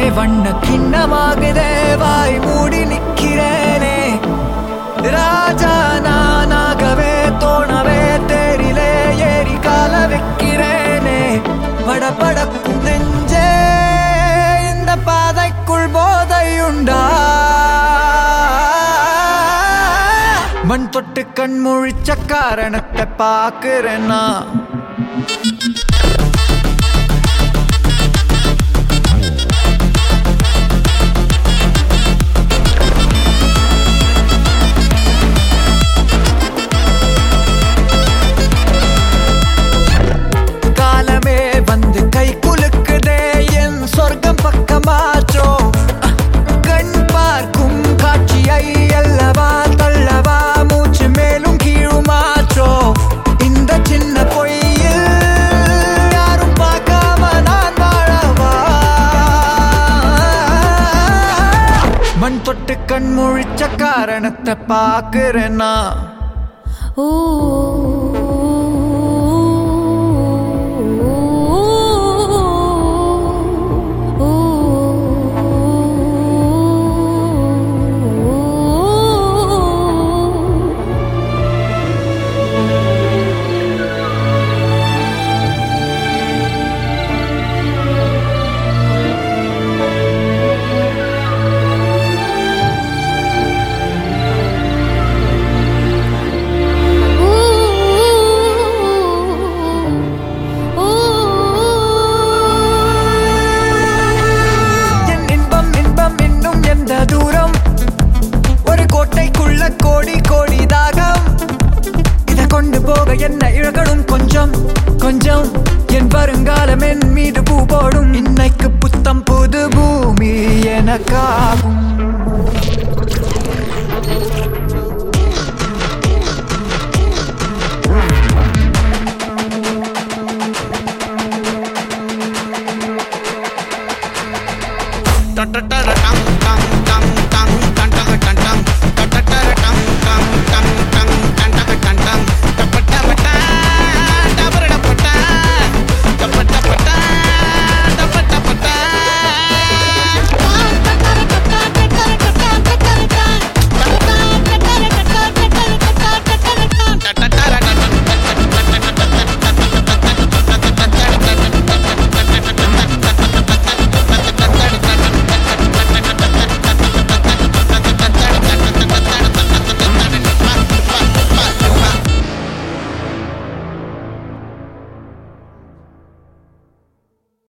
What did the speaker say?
வண்ண கிண்ணமாகுதே வாய் மூடி நிக்கிறேனே ராஜா நானாகவே தோணவே தேரிலே ஏறி கால வைக்கிறேனே படபடக்கும் நெஞ்சே இந்த பாதைக்குள் போதையுண்டா மண் தொட்டு கண் முழிச்ச காரணத்தை பாக்குறேன்னா காலமே வந்து கை குலுக்குதே என் சொர்க்கம் பக்கமாச்சோ கண் பார்க்கும் காட்சியை அல்லவா தள்ளவா மூச்சு மேலும் கீழுமாச்சோ இந்த சின்ன பொய்யில் யாரும் பார்க்காம நான் வாழவா மண் தொட்டு கண் முழிச்ச காரணத்தை பாக்குறேன்னா ஓ என் இன்பம் இன்பம் இன்னும் எந்த தூரம் ஒரு கோட்டைக்குள்ள கோடி கோடி தாகம் இத கொண்டு போக என்ன இழகணும் கொஞ்சம் கொஞ்சம் என் வருங்காலம் என் மீது பூ போடும் இன்னைக்கு புத்தம் புது பூமி எனக்காகும் Da da da da dum dum dum